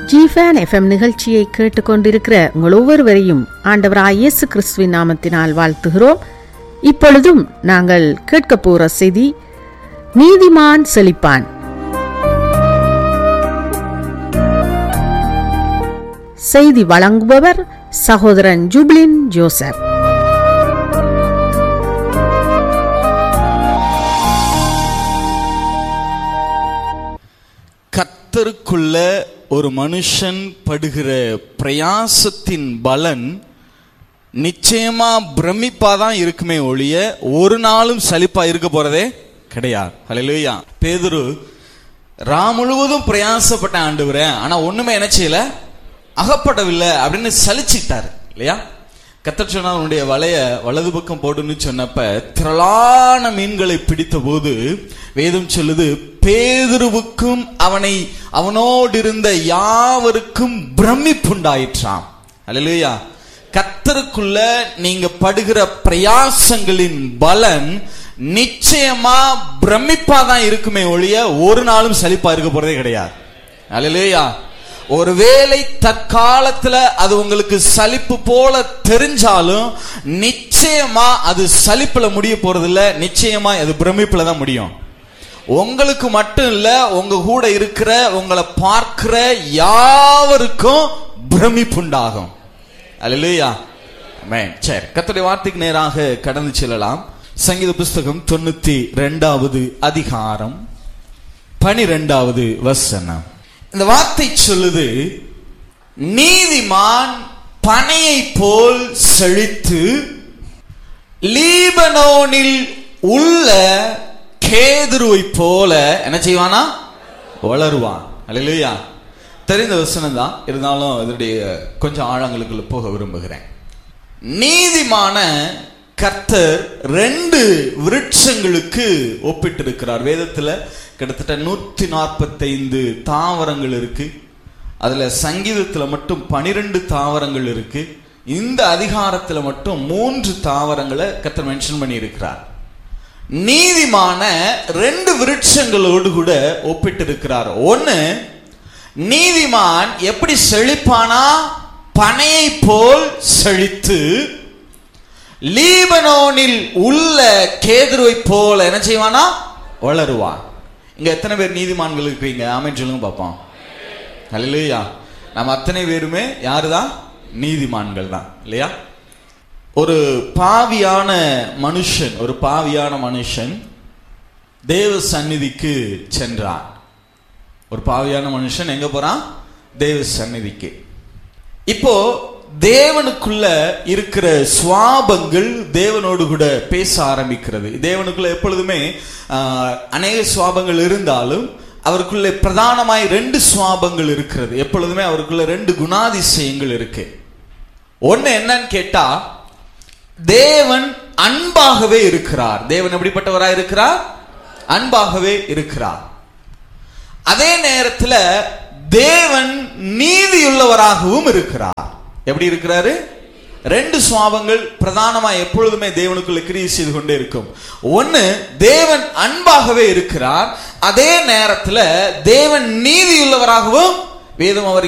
ஜிஃபேன் FM நிகழ்ச்சியை கேட்டுக்கொண்டிருக்கிற உங்கள் ஒவ்வொருவரையும் ஆண்டவராய் இயேசு கிறிஸ்துவின் நாமத்தினால் வாழ்த்துகிறோம் இப்பொழுதும் நாங்கள் கேட்கப் போகிற செய்தி நீதிமான் செழிப்பான் செய்தி வழங்குபவர் சகோதரன் ஜூப்ளின் ஜோசப் கத்தருக்குள்ள ஒரு மனுஷன் படுகிற பிரயாசத்தின் பலன் நிச்சயமா பிரமிப்பா தான் இருக்குமே ஒழிய ஒரு நாளும் சலிப்பா இருக்க போறதே கிடையாது ஹalleluya பேதுரு ரா முழுவதும் பிரயாசப்பட்ட ஆண்டவரே ஆனா ஒண்ணுமே என்ன செய்யல அகப்படவில்லை அப்படின்னு சலிச்சுட்டாரு இல்லையா கத்தர் சொன்னா உன்னுடைய வலைய வலது பக்கம் போடுன்னு சொன்னப்ப திரளான மீன்களை பிடித்த போது வேதம் சொல்லுது பேதுருவுக்கும் அவனை அவனோடு இருந்த யாவருக்கும் பிரமிப்புண்டாயிற்றாம் அல்லேலூயா கத்தருக்குள்ள நீங்க படுகிற பிரயாசங்களின் பலன் நிச்சயமா பிரமிப்பா தான் இருக்குமே ஒழிய ஒரு நாளும் சலிப்பா இருக்க போறதே கிடையாது அல்லேலூயா ஒருவேளை தற்காலத்துல அது உங்களுக்கு சலிப்பு போல தெரிஞ்சாலும் நிச்சயமா அது சலிப்புல முடிய போறதில்ல நிச்சயமா அது பிரமிப்புல தான் முடியும் உங்களுக்கு மட்டும் இல்ல உங்க கூட இருக்கிற உங்களை பார்க்கிற யாவருக்கும் பிரமிப்புண்டாகும் அல்லேலூயா ஆமென் சரி கர்த்தருடைய வார்த்தைக்கு நேராக கடந்து செல்லலாம் சங்கீத புஸ்தகம் தொண்ணூத்தி ரெண்டாவது அதிகாரம் பனிரெண்டாவது வசனம் இந்த வார்த்தை சொல்லுது நீதிமான் பனையை போல் செழித்து லீபனோனில் உள்ள கேதுருவை போல என்ன செய்வானா வளருவான் அல்லையா தெரிந்த வசனம் தான் இருந்தாலும் இதனுடைய கொஞ்சம் ஆழங்களுக்குள்ள போக விரும்புகிறேன் நீதிமான கர்த்தர் ரெண்டு விருட்சங்களுக்கு ஒப்பிட்டிருக்கிறார் வேதத்துல கிட்டத்தட்ட நூத்தி நாற்பத்தைந்து தாவரங்கள் இருக்கு அதுல சங்கீதத்துல மட்டும் பனிரெண்டு தாவரங்கள் இருக்கு இந்த அதிகாரத்துல மட்டும் மூன்று தாவரங்களை கர்த்தர் மென்ஷன் பண்ணி இருக்கிறார் நீதிமான ரெண்டு விருட்சங்களோடு கூட ஒப்பிட்டு இருக்கிறார் ஒன்னு நீதிமான் எப்படி செழிப்பானா பனையை போல் செழித்து லீபனோனில் உள்ள கேதுருவை போல என்ன செய்வானா வளருவான் இங்க எத்தனை பேர் நீதிமான்கள் இருக்கிறீங்க ஆமென் சொல்லுங்க பார்ப்போம் அல்லையா நம்ம அத்தனை பேருமே யாருதான் நீதிமான்கள் தான் இல்லையா ஒரு பாவியான மனுஷன் ஒரு பாவியான மனுஷன் தேவ சந்நிதிக்கு சென்றான் ஒரு பாவியான மனுஷன் எங்க போறான் தேவ சந்நிதிக்கு இப்போ தேவனுக்குள்ள இருக்கிற சுவாபங்கள் தேவனோடு கூட பேச ஆரம்பிக்கிறது தேவனுக்குள்ள எப்பொழுதுமே ஆஹ், அநேக சுவாபங்கள் இருந்தாலும் அவருக்குள்ள பிரதானமாய் ரெண்டு சுவாபங்கள் இருக்கிறது எப்பொழுதுமே அவருக்குள்ள ரெண்டு குணாதிசயங்கள் இருக்கு ஒண்ணு என்னன்னு கேட்டா தேவன் அன்பாகவே இருக்கிறார் தேவன் எப்படிப்பட்டவராய் இருக்கிறார் அன்பாகவே இருக்கிறார் அதே நேரத்துல தேவன் நீதியுள்ளவராகவும் இருக்கிறார் எப்படி இருக்கிறாரு ரெண்டு சுவாபங்கள் பிரதானமா எப்பொழுதுமே தேவனுக்குள்ள கிரியை செய்து கொண்டே இருக்கும் ஒன்னு தேவன் அன்பாகவே இருக்கிறார் அதே நேரத்துல தேவன் நீதியுள்ளவராகவும் வேதம் அவர்